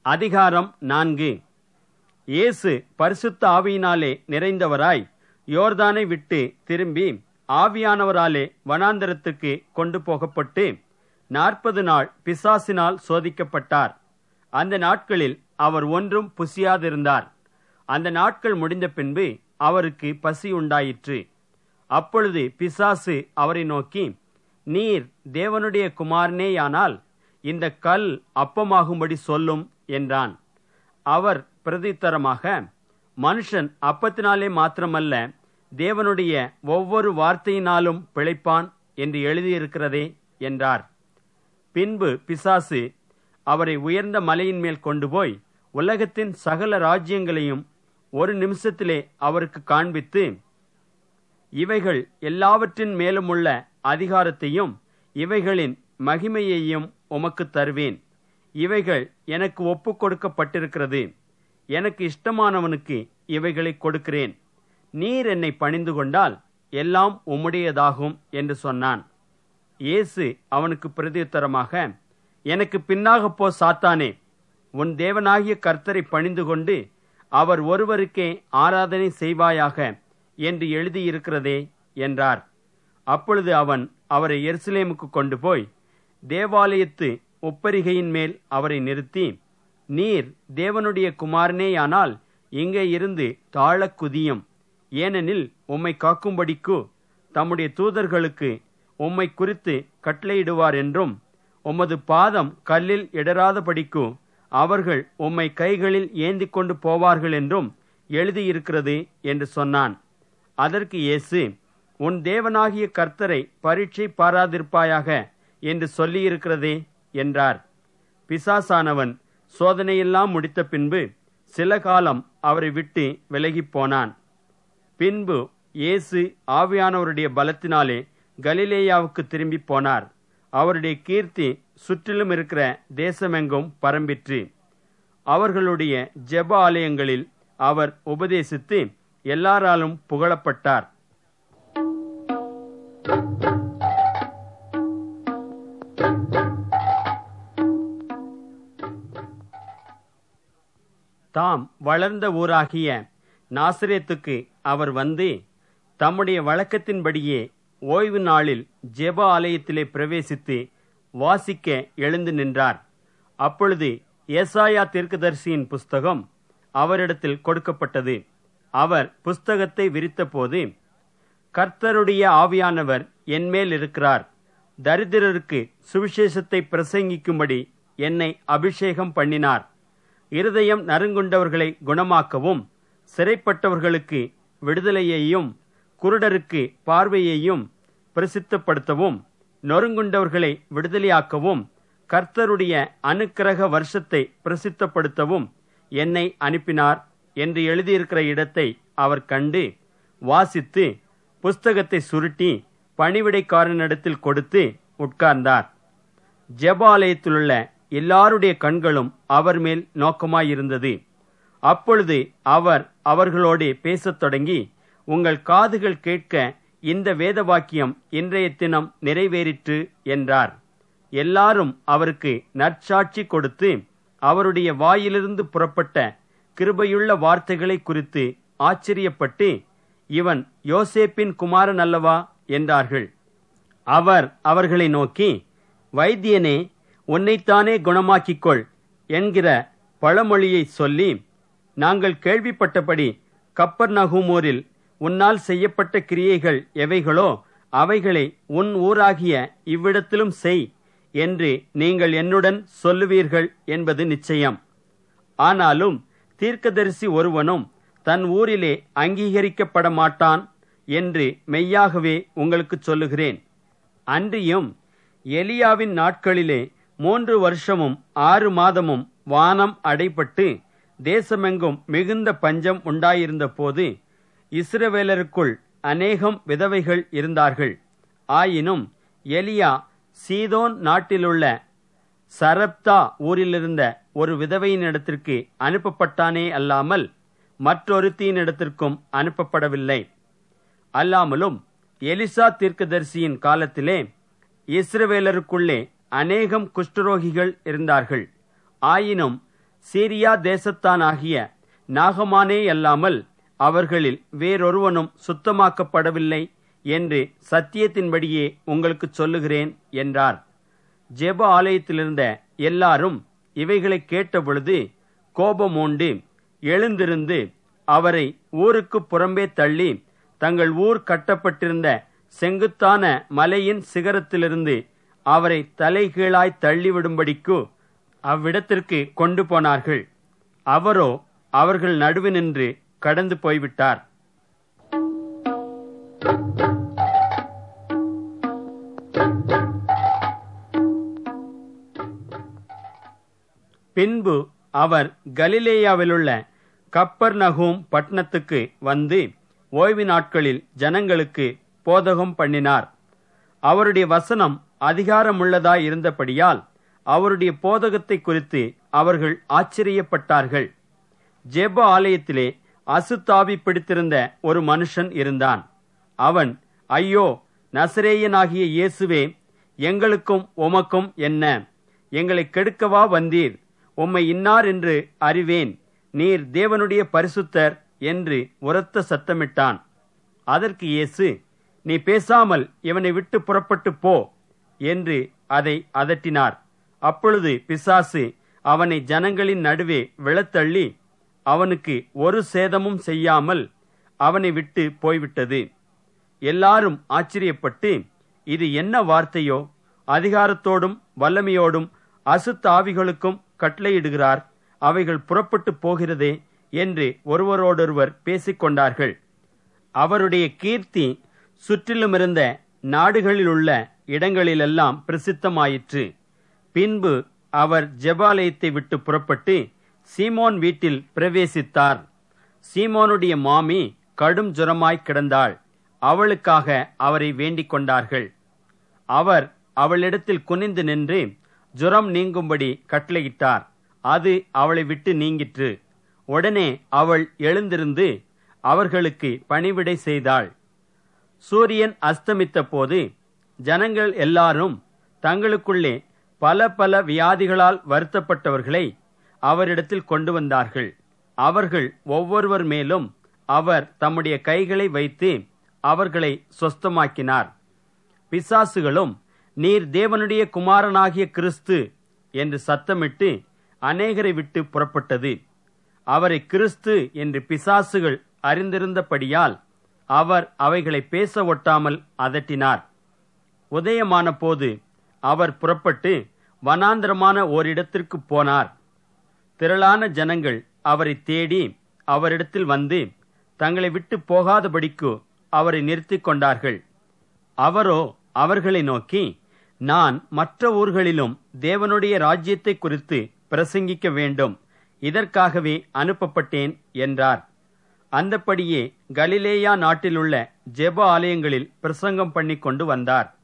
அதிகாரம் நான்கு இயேசு பரிசுத்த ஆவியினாலே நிறைந்தவராய் யோர்தானை விட்டு திரும்பி ஆவியானவராலே வனாந்தரத்துக்கு கொண்டு போகப்பட்டு நாற்பது நாள் பிசாசினால் சோதிக்கப்பட்டார் அந்த நாட்களில் அவர் ஒன்றும் புசியாதிருந்தார் அந்த நாட்கள் முடிந்த பின்பு அவருக்கு பசி உண்டாயிற்று அப்பொழுது பிசாசு அவரை நோக்கி நீர் தேவனுடைய குமாரனேயானால் இந்த கல் அப்பமாகும்படி சொல்லும் என்றான் அவர் பிரதித்தரமாக மனுஷன் அப்பத்தினாலே மாத்திரமல்ல தேவனுடைய ஒவ்வொரு வார்த்தையினாலும் பிழைப்பான் என்று எழுதியிருக்கிறதே என்றார் பின்பு பிசாசு அவரை உயர்ந்த மலையின் மேல் கொண்டு போய் உலகத்தின் சகல ராஜ்யங்களையும் ஒரு நிமிஷத்திலே அவருக்கு காண்பித்து இவைகள் எல்லாவற்றின் மேலும் உள்ள அதிகாரத்தையும் இவைகளின் மகிமையையும் உமக்கு தருவேன் இவைகள் எனக்கு ஒப்புக் கொடுக்கப்பட்டிருக்கிறது எனக்கு இஷ்டமானவனுக்கு இவைகளை கொடுக்கிறேன் நீர் என்னை பணிந்து கொண்டால் எல்லாம் உம்முடையதாகும் என்று சொன்னான் இயேசு அவனுக்கு பிரதியுத்தரமாக எனக்கு பின்னாக போ சாத்தானே உன் தேவனாகிய கர்த்தரை பணிந்து கொண்டு அவர் ஒருவருக்கே ஆராதனை செய்வாயாக என்று எழுதியிருக்கிறதே என்றார் அப்பொழுது அவன் அவரை எருசலேமுக்கு கொண்டு போய் தேவாலயத்து ஒப்பரிகையின் மேல் அவரை நிறுத்தி நீர் தேவனுடைய குமாரனேயானால் இங்கே இருந்து தாழக் குதியும் ஏனெனில் உம்மை காக்கும்படிக்கு தம்முடைய தூதர்களுக்கு உம்மை குறித்து கட்டளையிடுவார் என்றும் உமது பாதம் கல்லில் இடராதபடிக்கு அவர்கள் உம்மை கைகளில் ஏந்தி கொண்டு போவார்கள் என்றும் எழுதியிருக்கிறது என்று சொன்னான் அதற்கு இயேசு உன் தேவனாகிய கர்த்தரை பரீட்சை பாராதிருப்பாயாக என்று சொல்லியிருக்கிறதே என்றார் பிசாசானவன் சோதனையெல்லாம் முடித்த பின்பு சில காலம் அவரை விட்டு விலகிப் போனான் பின்பு இயேசு ஆவியானவருடைய பலத்தினாலே கலிலேயாவுக்கு திரும்பி போனார் அவருடைய கீர்த்தி சுற்றிலும் இருக்கிற தேசமெங்கும் பரம்பிற்று அவர்களுடைய ஜெப ஆலயங்களில் அவர் உபதேசித்து எல்லாராலும் புகழப்பட்டார் தாம் வளர்ந்த ஊராகிய நாசிரேத்துக்கு அவர் வந்து தம்முடைய வழக்கத்தின்படியே ஓய்வு நாளில் ஜெப ஆலயத்திலே பிரவேசித்து வாசிக்க எழுந்து நின்றார் அப்பொழுது ஏசாயா தீர்க்கதரிசியின் புஸ்தகம் அவரிடத்தில் கொடுக்கப்பட்டது அவர் புஸ்தகத்தை விரித்தபோது கர்த்தருடைய ஆவியானவர் என்மேல் இருக்கிறார் தரித்திரருக்கு சுவிசேஷத்தை பிரசங்கிக்கும்படி என்னை அபிஷேகம் பண்ணினார் இருதயம் நறுங்குண்டவர்களை குணமாக்கவும் சிறைப்பட்டவர்களுக்கு விடுதலையையும் குருடருக்கு பார்வையையும் பிரசித்தப்படுத்தவும் நொறுங்குண்டவர்களை விடுதலையாக்கவும் கர்த்தருடைய அனுக்கிரக வருஷத்தை பிரசித்தப்படுத்தவும் என்னை அனுப்பினார் என்று எழுதியிருக்கிற இடத்தை அவர் கண்டு வாசித்து புஸ்தகத்தை சுருட்டி பணிவிடைக்காரனிடத்தில் கொடுத்து உட்கார்ந்தார் ஜெபாலயத்திலுள்ள எல்லாருடைய கண்களும் அவர் மேல் நோக்கமாயிருந்தது அப்பொழுது அவர் அவர்களோடு பேசத் தொடங்கி உங்கள் காதுகள் கேட்க இந்த வேத வாக்கியம் இன்றைய தினம் நிறைவேறிற்று என்றார் எல்லாரும் அவருக்கு நற்சாட்சி கொடுத்து அவருடைய வாயிலிருந்து புறப்பட்ட கிருபையுள்ள வார்த்தைகளை குறித்து ஆச்சரியப்பட்டு இவன் யோசேப்பின் குமாரன் அல்லவா என்றார்கள் அவர் அவர்களை நோக்கி வைத்தியனே உன்னைத்தானே குணமாக்கிக்கொள் என்கிற பழமொழியை சொல்லி நாங்கள் கேள்விப்பட்டபடி கப்பர் நகூமூரில் உன்னால் செய்யப்பட்ட கிரியைகள் எவைகளோ அவைகளை உன் ஊராகிய இவ்விடத்திலும் செய் என்று நீங்கள் என்னுடன் சொல்லுவீர்கள் என்பது நிச்சயம் ஆனாலும் தீர்க்கதரிசி ஒருவனும் தன் ஊரிலே அங்கீகரிக்கப்பட மாட்டான் என்று மெய்யாகவே உங்களுக்கு சொல்லுகிறேன் அன்றியும் எலியாவின் நாட்களிலே மூன்று வருஷமும் ஆறு மாதமும் வானம் அடைபட்டு தேசமெங்கும் மிகுந்த பஞ்சம் உண்டாயிருந்த போது இஸ்ரவேலருக்குள் அநேகம் விதவைகள் இருந்தார்கள் ஆயினும் எலியா சீதோன் நாட்டிலுள்ள சரப்தா ஊரிலிருந்த ஒரு விதவையினிடத்திற்கு அனுப்பப்பட்டானே அல்லாமல் மற்றொருத்தியினிடத்திற்கும் அனுப்பப்படவில்லை அல்லாமலும் எலிசா தீர்க்கதரிசியின் காலத்திலே இஸ்ரவேலருக்குள்ளே அநேகம் குஷ்டரோகிகள் இருந்தார்கள் ஆயினும் சீரியா தேசத்தானாகிய நாகமானே அல்லாமல் அவர்களில் வேறொருவனும் சுத்தமாக்கப்படவில்லை என்று சத்தியத்தின்படியே உங்களுக்கு சொல்லுகிறேன் என்றார் ஜெப ஆலயத்திலிருந்த எல்லாரும் இவைகளை கேட்டபொழுது கோபமூண்டு எழுந்திருந்து அவரை ஊருக்கு புறம்பே தள்ளி தங்கள் ஊர் கட்டப்பட்டிருந்த செங்குத்தான மலையின் சிகரத்திலிருந்து அவரை தலைகீழாய் தள்ளிவிடும்படிக்கு அவ்விடத்திற்கு கொண்டு போனார்கள் அவரோ அவர்கள் நடுவு நின்று கடந்து போய்விட்டார் பின்பு அவர் கலிலேயாவிலுள்ள கப்பர் நகூம் பட்டணத்துக்கு வந்து ஓய்வு நாட்களில் ஜனங்களுக்கு போதகம் பண்ணினார் அவருடைய வசனம் அதிகாரமுள்ளதாய் இருந்தபடியால் அவருடைய போதகத்தை குறித்து அவர்கள் ஆச்சரியப்பட்டார்கள் ஜெப ஆலயத்திலே அசுத்தாவி பிடித்திருந்த ஒரு மனுஷன் இருந்தான் அவன் ஐயோ நசரேயனாகிய இயேசுவே எங்களுக்கும் உமக்கும் என்ன எங்களை கெடுக்கவா வந்தீர் உம்மை இன்னார் என்று அறிவேன் நீர் தேவனுடைய பரிசுத்தர் என்று உரத்த சத்தமிட்டான் அதற்கு இயேசு நீ பேசாமல் இவனை விட்டு புறப்பட்டு போ என்று அதை அதட்டினார் அப்பொழுது பிசாசு அவனை ஜனங்களின் நடுவே விழத்தள்ளி அவனுக்கு ஒரு சேதமும் செய்யாமல் அவனை விட்டு போய்விட்டது எல்லாரும் ஆச்சரியப்பட்டு இது என்ன வார்த்தையோ அதிகாரத்தோடும் வல்லமையோடும் அசுத்தாவிகளுக்கும் கட்டளையிடுகிறார் அவைகள் புறப்பட்டு போகிறதே என்று ஒருவரோடொருவர் பேசிக்கொண்டார்கள் அவருடைய கீர்த்தி சுற்றிலுமிருந்த நாடுகளிலுள்ள இடங்களிலெல்லாம் பிரசித்தமாயிற்று பின்பு அவர் ஜெபாலயத்தை விட்டு புறப்பட்டு சீமோன் வீட்டில் பிரவேசித்தார் சீமோனுடைய மாமி கடும் ஜுரமாய் கிடந்தாள் அவளுக்காக அவரை வேண்டிக் கொண்டார்கள் அவர் அவளிடத்தில் குனிந்து நின்று ஜுரம் நீங்கும்படி கட்டளையிட்டார் அது அவளை விட்டு நீங்கிற்று உடனே அவள் எழுந்திருந்து அவர்களுக்கு பணிவிடை செய்தாள் சூரியன் அஸ்தமித்த போது ஜனங்கள் எல்லாரும் தங்களுக்குள்ளே பல பல வியாதிகளால் வருத்தப்பட்டவர்களை அவரிடத்தில் கொண்டு வந்தார்கள் அவர்கள் ஒவ்வொருவர் மேலும் அவர் தம்முடைய கைகளை வைத்து அவர்களை சொஸ்தமாக்கினார் பிசாசுகளும் நீர் தேவனுடைய குமாரனாகிய கிறிஸ்து என்று சத்தமிட்டு அநேகரை விட்டு புறப்பட்டது அவரை கிறிஸ்து என்று பிசாசுகள் அறிந்திருந்தபடியால் அவர் அவைகளை பேச ஒட்டாமல் அதட்டினார் உதயமான போது அவர் புறப்பட்டு வனாந்திரமான ஓரிடத்திற்கு போனார் திரளான ஜனங்கள் அவரை தேடி அவரிடத்தில் வந்து தங்களை விட்டு போகாதபடிக்கு அவரை நிறுத்திக் கொண்டார்கள் அவரோ அவர்களை நோக்கி நான் மற்ற ஊர்களிலும் தேவனுடைய ராஜ்யத்தை குறித்து பிரசங்கிக்க வேண்டும் இதற்காகவே அனுப்பப்பட்டேன் என்றார் அந்தப்படியே கலிலேயா நாட்டிலுள்ள ஜெப ஆலயங்களில் பிரசங்கம் பண்ணி கொண்டு வந்தார்